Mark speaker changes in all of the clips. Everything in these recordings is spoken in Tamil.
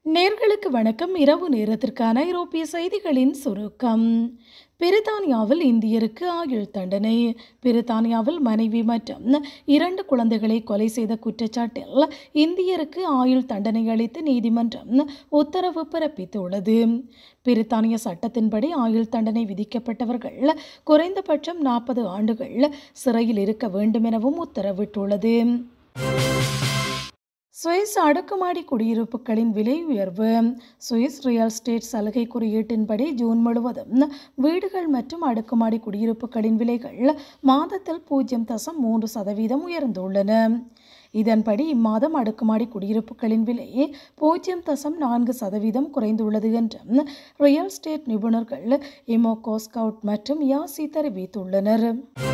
Speaker 1: நேர்களுக்கு வணக்கம் இரவு நேரத்திற்கான ஐரோப்பிய செய்திகளின் சுருக்கம் பிரித்தானியாவில் இந்தியருக்கு ஆயுள் தண்டனை பிரித்தானியாவில் மனைவி மற்றும் இரண்டு குழந்தைகளை கொலை செய்த குற்றச்சாட்டில் இந்தியருக்கு ஆயுள் தண்டனை அளித்து நீதிமன்றம் உத்தரவு பிறப்பித்துள்ளது பிரித்தானிய சட்டத்தின்படி ஆயுள் தண்டனை விதிக்கப்பட்டவர்கள் குறைந்தபட்சம் நாற்பது ஆண்டுகள் சிறையில் இருக்க வேண்டும் எனவும் உத்தரவிட்டுள்ளது சுவிஸ் அடுக்குமாடி குடியிருப்புகளின் விலை உயர்வு சுவிஸ் ரியல் ஸ்டேட் சலுகை குறியீட்டின்படி ஜூன் முழுவதும் வீடுகள் மற்றும் அடுக்குமாடி குடியிருப்புகளின் விலைகள் மாதத்தில் பூஜ்ஜியம் தசம் மூன்று சதவீதம் உயர்ந்துள்ளன இதன்படி இம்மாதம் அடுக்குமாடி குடியிருப்புகளின் விலை பூஜ்ஜியம் தசம் நான்கு சதவீதம் குறைந்துள்ளது என்றும் ரியல் ஸ்டேட் நிபுணர்கள் இமோகோ ஸ்கவுட் மற்றும் யாசி தெரிவித்துள்ளனர்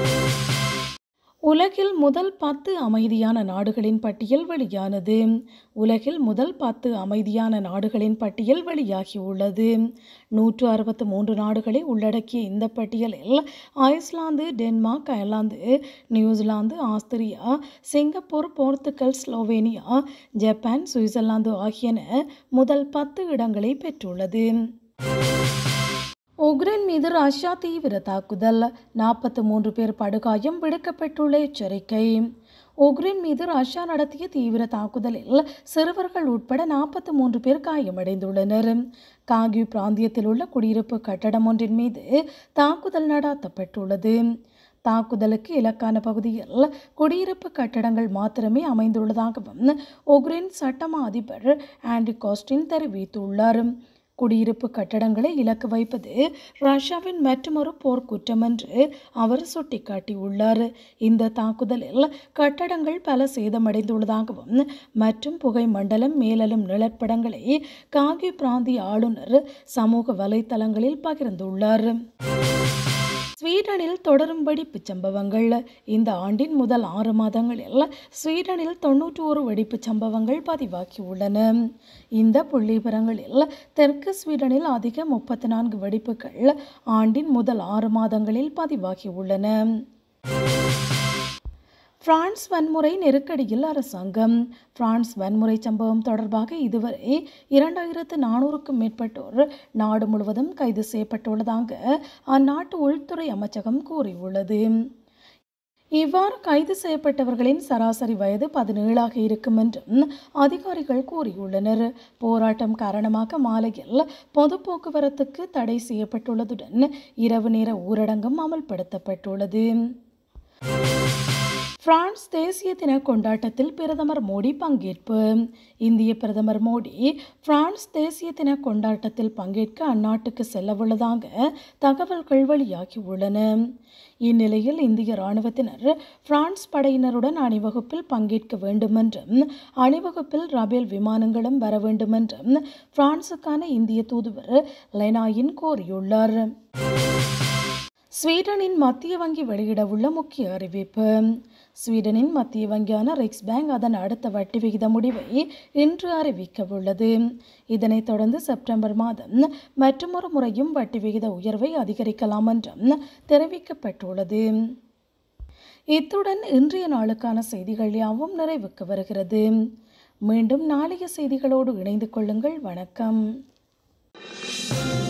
Speaker 1: உலகில் முதல் பத்து அமைதியான நாடுகளின் பட்டியல் வெளியானது உலகில் முதல் பத்து அமைதியான நாடுகளின் பட்டியல் வெளியாகியுள்ளது நூற்று அறுபத்து மூன்று நாடுகளை உள்ளடக்கிய இந்த பட்டியலில் Iceland Denmark Ireland New Zealand Austria Singapore Portugal Slovenia Japan Switzerland ஆகியன முதல் பத்து இடங்களை பெற்றுள்ளது உக்ரைன் மீது ரஷ்யா தீவிர தாக்குதல் நாற்பத்தி மூன்று பேர் படுகாயம் விடுக்கப்பட்டுள்ள எச்சரிக்கை உக்ரைன் மீது ரஷ்யா நடத்திய தீவிர தாக்குதலில் சிறுவர்கள் உட்பட நாற்பத்தி மூன்று பேர் காயமடைந்துள்ளனர் காகிவ் பிராந்தியத்தில் உள்ள குடியிருப்பு கட்டடம் ஒன்றின் மீது தாக்குதல் நடாத்தப்பட்டுள்ளது தாக்குதலுக்கு இலக்கான பகுதியில் குடியிருப்பு கட்டடங்கள் மாத்திரமே அமைந்துள்ளதாகவும் உக்ரைன் சட்டமா அதிபர் ஆண்ட்ரி காஸ்டின் தெரிவித்துள்ளார் குடியிருப்பு கட்டடங்களை இலக்கு வைப்பது ரஷ்யாவின் மற்றொரு போர்க்குற்றம் என்று அவர் சுட்டிக்காட்டியுள்ளார் இந்த தாக்குதலில் கட்டடங்கள் பல சேதமடைந்துள்ளதாகவும் மற்றும் புகை மண்டலம் மேலலும் நிழற்படங்களை காகி பிராந்திய ஆளுநர் சமூக வலைத்தளங்களில் பகிர்ந்துள்ளார் ஸ்வீடனில் தொடரும் வெடிப்புச் சம்பவங்கள் இந்த ஆண்டின் முதல் ஆறு மாதங்களில் ஸ்வீடனில் தொன்னூற்றி ஒரு வெடிப்புச் சம்பவங்கள் பதிவாகியுள்ளன இந்த புள்ளிவிவரங்களில் தெற்கு ஸ்வீடனில் அதிக முப்பத்தி நான்கு வெடிப்புகள் ஆண்டின் முதல் ஆறு மாதங்களில் பதிவாகியுள்ளன பிரான்ஸ் வன்முறை நெருக்கடியில் அரசாங்கம் பிரான்ஸ் வன்முறை சம்பவம் தொடர்பாக இதுவரை இரண்டாயிரத்து நானூறுக்கும் மேற்பட்டோர் நாடு முழுவதும் கைது செய்யப்பட்டுள்ளதாக அந்நாட்டு உள்துறை அமைச்சகம் கூறியுள்ளது இவ்வாறு கைது செய்யப்பட்டவர்களின் சராசரி வயது பதினேழாக இருக்கும் என்றும் அதிகாரிகள் கூறியுள்ளனர் போராட்டம் காரணமாக மாலையில் பொது போக்குவரத்துக்கு தடை செய்யப்பட்டுள்ளதுடன் இரவு நேர ஊரடங்கும் அமல்படுத்தப்பட்டுள்ளது பிரான்ஸ் தேசிய தின கொண்டாட்டத்தில் பிரதமர் மோடி பங்கேற்பு இந்திய பிரதமர் மோடி பிரான்ஸ் தேசிய தின கொண்டாட்டத்தில் பங்கேற்க அந்நாட்டுக்கு செல்லவுள்ளதாக தகவல்கள் வெளியாகியுள்ளன இந்நிலையில் இந்திய இராணுவத்தினர் பிரான்ஸ் படையினருடன் அணிவகுப்பில் பங்கேற்க வேண்டுமென்றும் அணிவகுப்பில் ரபேல் விமானங்களும் வர வேண்டுமென்றும் பிரான்சுக்கான இந்திய தூதுவர் லெனாயின் கோரியுள்ளார் ஸ்வீடனின் மத்திய வங்கி வெளியிடவுள்ள முக்கிய அறிவிப்பு ஸ்வீடனின் மத்திய வங்கியான ரிக்ஸ் பேங்க் அதன் அடுத்த வட்டி விகித முடிவை இன்று அறிவிக்கவுள்ளது இதனைத் தொடர்ந்து செப்டம்பர் மாதம் மற்றொரு முறையும் வட்டி விகித உயர்வை அதிகரிக்கலாம் என்றும் தெரிவிக்கப்பட்டுள்ளது இத்துடன் இன்றைய நாளுக்கான செய்திகள் யாவும் நிறைவுக்கு வருகிறது மீண்டும் நாளைய செய்திகளோடு இணைந்து கொள்ளுங்கள் வணக்கம்